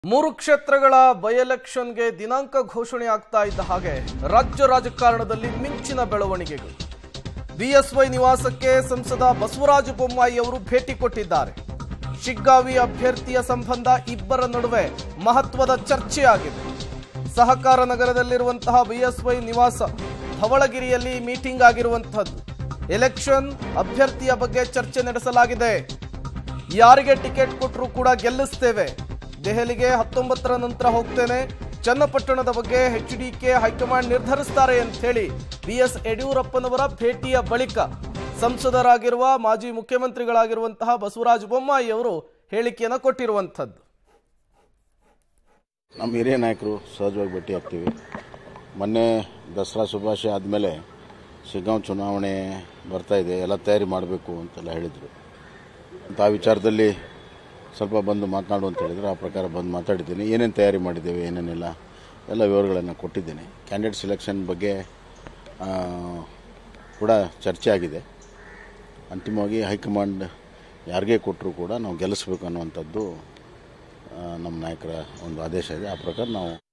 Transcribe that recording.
ಮೂರು ಕ್ಷೇತ್ರಗಳ ಬೈ ಎಲೆಕ್ಷನ್ಗೆ ದಿನಾಂಕ ಘೋಷಣೆ ಆಗ್ತಾ ಇದ್ದ ಹಾಗೆ ರಾಜ್ಯ ರಾಜಕಾರಣದಲ್ಲಿ ಮಿಂಚಿನ ಬೆಳವಣಿಗೆಗಳು ಬಿಎಸ್ವೈ ನಿವಾಸಕ್ಕೆ ಸಂಸದ ಬಸವರಾಜ ಬೊಮ್ಮಾಯಿ ಅವರು ಭೇಟಿ ಕೊಟ್ಟಿದ್ದಾರೆ ಶಿಗ್ಗಾವಿ ಅಭ್ಯರ್ಥಿಯ ಸಂಬಂಧ ಇಬ್ಬರ ನಡುವೆ ಮಹತ್ವದ ಚರ್ಚೆ ಆಗಿದೆ ಸಹಕಾರ ನಗರದಲ್ಲಿರುವಂತಹ ಬಿಎಸ್ವೈ ನಿವಾಸ ಧವಳಗಿರಿಯಲ್ಲಿ ಮೀಟಿಂಗ್ ಆಗಿರುವಂತಹದ್ದು ಎಲೆಕ್ಷನ್ ಅಭ್ಯರ್ಥಿಯ ಬಗ್ಗೆ ಚರ್ಚೆ ನಡೆಸಲಾಗಿದೆ ಯಾರಿಗೆ ಟಿಕೆಟ್ ಕೊಟ್ಟರು ಕೂಡ ಗೆಲ್ಲಿಸ್ತೇವೆ ದೆಹಲಿಗೆ ಹತ್ತೊಂಬತ್ತರ ನಂತರ ಹೋಗ್ತೇನೆ ಚನ್ನಪಟ್ಟಣದ ಬಗ್ಗೆ ಎಚ್ ಡಿ ಕೆ ಹೈಕಮಾಂಡ್ ನಿರ್ಧರಿಸ್ತಾರೆ ಅಂತ ಹೇಳಿ ಬಿ ಎಸ್ ಯಡಿಯೂರಪ್ಪನವರ ಭೇಟಿಯ ಬಳಿಕ ಸಂಸದರಾಗಿರುವ ಮಾಜಿ ಮುಖ್ಯಮಂತ್ರಿಗಳಾಗಿರುವಂತಹ ಬಸವರಾಜ ಬೊಮ್ಮಾಯಿ ಅವರು ಹೇಳಿಕೆಯನ್ನು ಕೊಟ್ಟಿರುವಂಥದ್ದು ನಮ್ಮ ಹಿರಿಯ ನಾಯಕರು ಸಹಜವಾಗಿ ಭೇಟಿ ಆಗ್ತೀವಿ ಮೊನ್ನೆ ದಸರಾ ಶುಭಾಶಯ ಆದಮೇಲೆ ಶಿಗ್ಗಾಂವ್ ಚುನಾವಣೆ ಬರ್ತಾ ಇದೆ ಎಲ್ಲ ತಯಾರಿ ಮಾಡಬೇಕು ಅಂತೆಲ್ಲ ಹೇಳಿದರು ಅಂತ ಆ ವಿಚಾರದಲ್ಲಿ ಸ್ವಲ್ಪ ಬಂದು ಮಾತನಾಡು ಅಂತ ಹೇಳಿದ್ರು ಆ ಪ್ರಕಾರ ಬಂದು ಮಾತಾಡಿದ್ದೀನಿ ಏನೇನು ತಯಾರಿ ಮಾಡಿದ್ದೇವೆ ಏನೇನಿಲ್ಲ ಎಲ್ಲ ವಿವರಗಳನ್ನು ಕೊಟ್ಟಿದ್ದೀನಿ ಕ್ಯಾಂಡಿಡೇಟ್ ಸಿಲೆಕ್ಷನ್ ಬಗ್ಗೆ ಆ, ಕೂಡ ಚರ್ಚೆ ಆಗಿದೆ ಅಂತಿಮವಾಗಿ ಹೈಕಮಾಂಡ್ ಯಾರಿಗೇ ಕೊಟ್ಟರೂ ಕೂಡ ನಾವು ಗೆಲ್ಲಿಸ್ಬೇಕು ಅನ್ನುವಂಥದ್ದು ಆ, ನಮ್ಮ ನಾಯಕರ ಒಂದು ಆದೇಶ ಇದೆ ಆ ಪ್ರಕಾರ ನಾವು